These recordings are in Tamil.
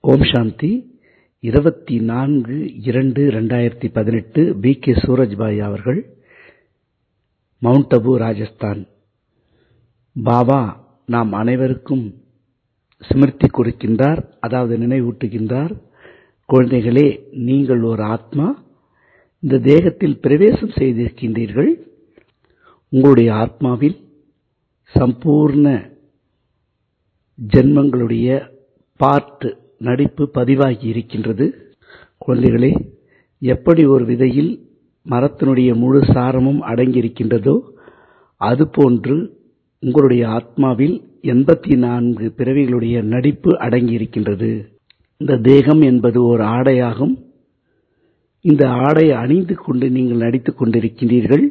ஓம் சாந்தி இருபத்தி நான்கு இரண்டு ரெண்டாயிரத்தி பதினெட்டு பி கே சூரஜ்பாய் அவர்கள் மவுண்ட் அபு ராஜஸ்தான் பாபா நாம் அனைவருக்கும் ஸ்மிருதி கொடுக்கின்றார் அதாவது நினைவூட்டுகின்றார் குழந்தைகளே நீங்கள் ஒரு ஆத்மா இந்த தேகத்தில் பிரவேசம் செய்திருக்கின்றீர்கள் உங்களுடைய ஆத்மாவில் சம்பூர்ண ஜென்மங்களுடைய பார்ட் நடிப்பு பதிவாகி இருக்கின்றது குழந்தைகளே எப்படி ஒரு விதையில் மரத்தினுடைய முழு சாரமும் அடங்கியிருக்கின்றதோ அதுபோன்று உங்களுடைய ஆத்மாவில் எண்பத்தி நான்கு பிறவிகளுடைய நடிப்பு அடங்கியிருக்கின்றது இந்த தேகம் என்பது ஒரு ஆடையாகும் இந்த ஆடை அணிந்து கொண்டு நீங்கள் நடித்துக் கொண்டிருக்கின்றீர்கள்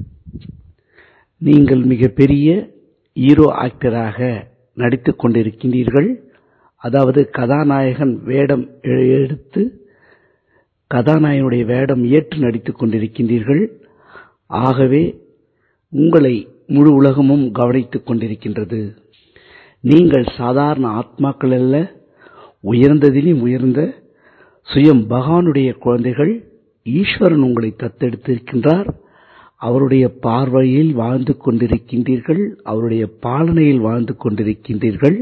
நீங்கள் மிகப்பெரிய ஹீரோ ஆக்டராக நடித்துக் கொண்டிருக்கின்றீர்கள் அதாவது கதாநாயகன் வேடம் எடுத்து கதாநாயகனுடைய வேடம் ஏற்று நடித்துக் கொண்டிருக்கின்றீர்கள் ஆகவே உங்களை முழு உலகமும் கவனித்துக் கொண்டிருக்கின்றது நீங்கள் சாதாரண ஆத்மாக்கள் அல்ல உயர்ந்ததிலும் உயர்ந்த சுயம் பகவானுடைய குழந்தைகள் ஈஸ்வரன் உங்களை தத்தெடுத்திருக்கின்றார் அவருடைய பார்வையில் வாழ்ந்து கொண்டிருக்கின்றீர்கள் அவருடைய பாலனையில் வாழ்ந்து கொண்டிருக்கின்றீர்கள்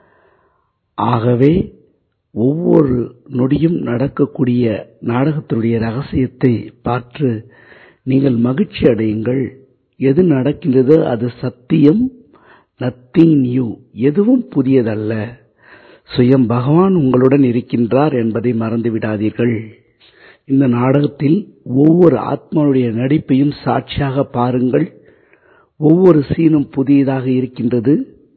ஆகவே ஒவ்வொரு நொடியும் நடக்கக்கூடிய நாடகத்தினுடைய ரகசியத்தை பார்த்து நீங்கள் மகிழ்ச்சி அடையுங்கள் எது நடக்கின்றதோ அது சத்தியம் நத்திங் நியூ எதுவும் புதியதல்ல சுயம் பகவான் உங்களுடன் இருக்கின்றார் என்பதை மறந்து விடாதீர்கள் இந்த நாடகத்தில் ஒவ்வொரு ஆத்மாவுடைய நடிப்பையும் சாட்சியாக பாருங்கள் ஒவ்வொரு சீனும் புதியதாக இருக்கின்றது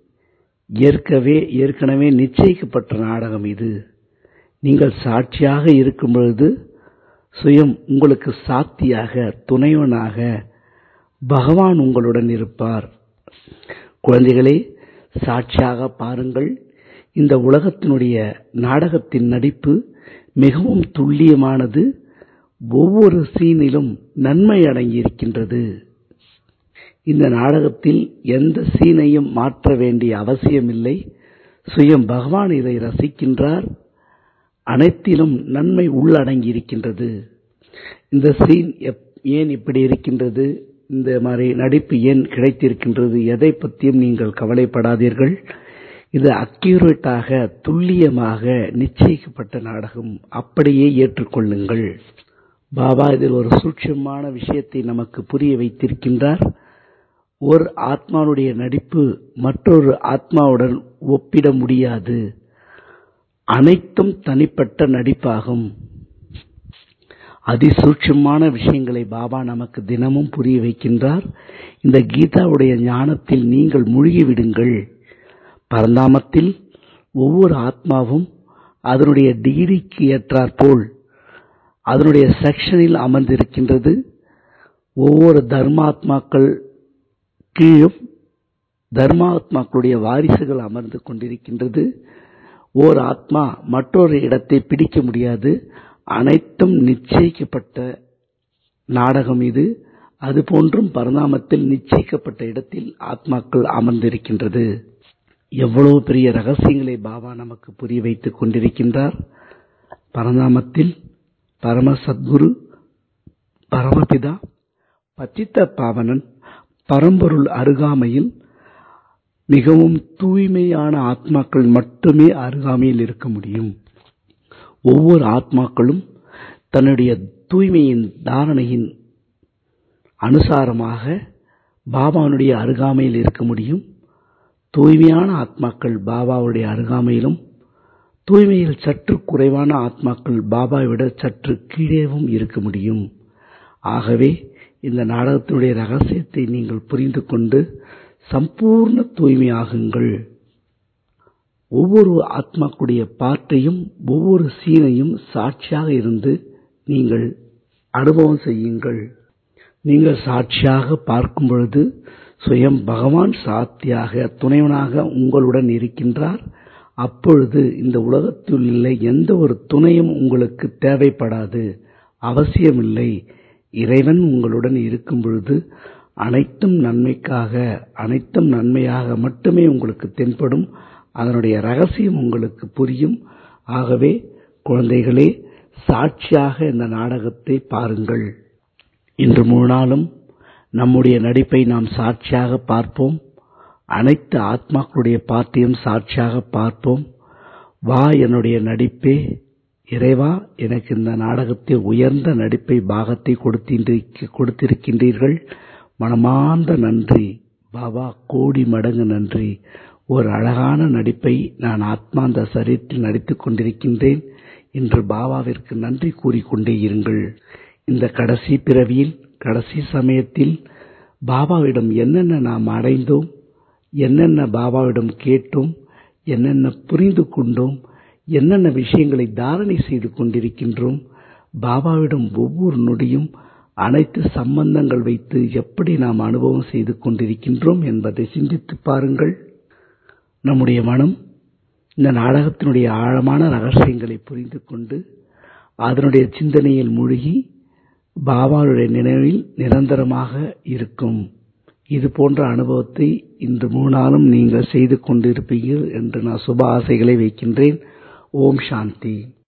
ஏற்கவே ஏற்கனவே நிச்சயிக்கப்பட்ட நாடகம் இது நீங்கள் சாட்சியாக இருக்கும் பொழுது சுயம் உங்களுக்கு சாத்தியாக துணைவனாக பகவான் உங்களுடன் இருப்பார் குழந்தைகளே சாட்சியாக பாருங்கள் இந்த உலகத்தினுடைய நாடகத்தின் நடிப்பு மிகவும் துல்லியமானது ஒவ்வொரு சீனிலும் நன்மை அடங்கியிருக்கின்றது இந்த நாடகத்தில் எந்த சீனையும் மாற்ற வேண்டிய அவசியமில்லை சுயம் பகவான் இதை ரசிக்கின்றார் அனைத்திலும் நன்மை உள்ளடங்கியிருக்கின்றது இந்த சீன் ஏன் இப்படி இருக்கின்றது இந்த மாதிரி நடிப்பு ஏன் கிடைத்திருக்கின்றது எதை பற்றியும் நீங்கள் கவலைப்படாதீர்கள் இது அக்யூரேட்டாக துல்லியமாக நிச்சயிக்கப்பட்ட நாடகம் அப்படியே ஏற்றுக்கொள்ளுங்கள் பாபா இதில் ஒரு சூட்சமான விஷயத்தை நமக்கு புரிய வைத்திருக்கின்றார் ஒரு ஆத்மாவுடைய நடிப்பு மற்றொரு ஆத்மாவுடன் ஒப்பிட முடியாது அனைத்தும் தனிப்பட்ட நடிப்பாகும் அதிசூட்சமான விஷயங்களை பாபா நமக்கு தினமும் புரிய வைக்கின்றார் இந்த கீதாவுடைய ஞானத்தில் நீங்கள் மூழ்கிவிடுங்கள் பரந்தாமத்தில் ஒவ்வொரு ஆத்மாவும் அதனுடைய டிகிரிக்கு ஏற்றாற்போல் அதனுடைய செக்ஷனில் அமர்ந்திருக்கின்றது ஒவ்வொரு தர்மாத்மாக்கள் கீழும் தர்மாத்மாக்களுடைய வாரிசுகள் அமர்ந்து கொண்டிருக்கின்றது ஓர் ஆத்மா மற்றொரு இடத்தை பிடிக்க முடியாது அனைத்தும் நிச்சயிக்கப்பட்ட நாடகம் இது அதுபோன்றும் பரிணாமத்தில் நிச்சயிக்கப்பட்ட இடத்தில் ஆத்மாக்கள் அமர்ந்திருக்கின்றது எவ்வளவு பெரிய ரகசியங்களை பாபா நமக்கு புரிய வைத்துக் கொண்டிருக்கின்றார் பரநாமத்தில் பரம சத்குரு பரமபிதா பத்தித்த பாவனன் பரம்பொருள் அருகாமையில் மிகவும் தூய்மையான ஆத்மாக்கள் மட்டுமே அருகாமையில் இருக்க முடியும் ஒவ்வொரு ஆத்மாக்களும் தன்னுடைய தூய்மையின் தாரணையின் அனுசாரமாக பாபாவுடைய அருகாமையில் இருக்க முடியும் தூய்மையான ஆத்மாக்கள் பாபாவுடைய அருகாமையிலும் தூய்மையில் சற்று குறைவான ஆத்மாக்கள் பாபாவை விட சற்று கீழேவும் இருக்க முடியும் ஆகவே இந்த நாடகத்தினுடைய ரகசியத்தை நீங்கள் புரிந்து கொண்டு சம்பூர்ண தூய்மையாகுங்கள் ஒவ்வொரு ஆத்மாக்குடைய பாட்டையும் ஒவ்வொரு சீனையும் சாட்சியாக இருந்து நீங்கள் அனுபவம் செய்யுங்கள் நீங்கள் சாட்சியாக பார்க்கும் பொழுது சுயம் பகவான் சாத்தியாக துணைவனாக உங்களுடன் இருக்கின்றார் அப்பொழுது இந்த உலகத்தில் உள்ள எந்த ஒரு துணையும் உங்களுக்கு தேவைப்படாது அவசியமில்லை இறைவன் உங்களுடன் இருக்கும் பொழுது அனைத்தும் நன்மைக்காக அனைத்தும் நன்மையாக மட்டுமே உங்களுக்கு தென்படும் அதனுடைய ரகசியம் உங்களுக்கு புரியும் ஆகவே குழந்தைகளே சாட்சியாக இந்த நாடகத்தை பாருங்கள் இன்று முழு நாளும் நம்முடைய நடிப்பை நாம் சாட்சியாக பார்ப்போம் அனைத்து ஆத்மாக்களுடைய பாட்டையும் சாட்சியாக பார்ப்போம் வா என்னுடைய நடிப்பே இறைவா எனக்கு இந்த நாடகத்தில் உயர்ந்த நடிப்பை பாகத்தை கொடுத்திருக்கின்றீர்கள் மனமார்ந்த நன்றி பாபா கோடி மடங்கு நன்றி ஒரு அழகான நடிப்பை நான் ஆத்மாந்த சரீரத்தில் நடித்துக் கொண்டிருக்கின்றேன் என்று பாபாவிற்கு நன்றி கூறிக்கொண்டே இருங்கள் இந்த கடைசி பிறவியில் கடைசி சமயத்தில் பாபாவிடம் என்னென்ன நாம் அடைந்தோம் என்னென்ன பாபாவிடம் கேட்டோம் என்னென்ன புரிந்து கொண்டோம் என்னென்ன விஷயங்களை தாரணை செய்து கொண்டிருக்கின்றோம் பாபாவிடம் ஒவ்வொரு நொடியும் அனைத்து சம்பந்தங்கள் வைத்து எப்படி நாம் அனுபவம் செய்து கொண்டிருக்கின்றோம் என்பதை சிந்தித்து பாருங்கள் நம்முடைய மனம் இந்த நாடகத்தினுடைய ஆழமான ரகசியங்களை புரிந்து கொண்டு அதனுடைய சிந்தனையில் மூழ்கி பாபாவுடைய நினைவில் நிரந்தரமாக இருக்கும் இது போன்ற அனுபவத்தை இன்று மூணு நாளும் நீங்கள் செய்து கொண்டிருப்பீர்கள் என்று நான் சுப ஆசைகளை வைக்கின்றேன் ஓம் சாந்தி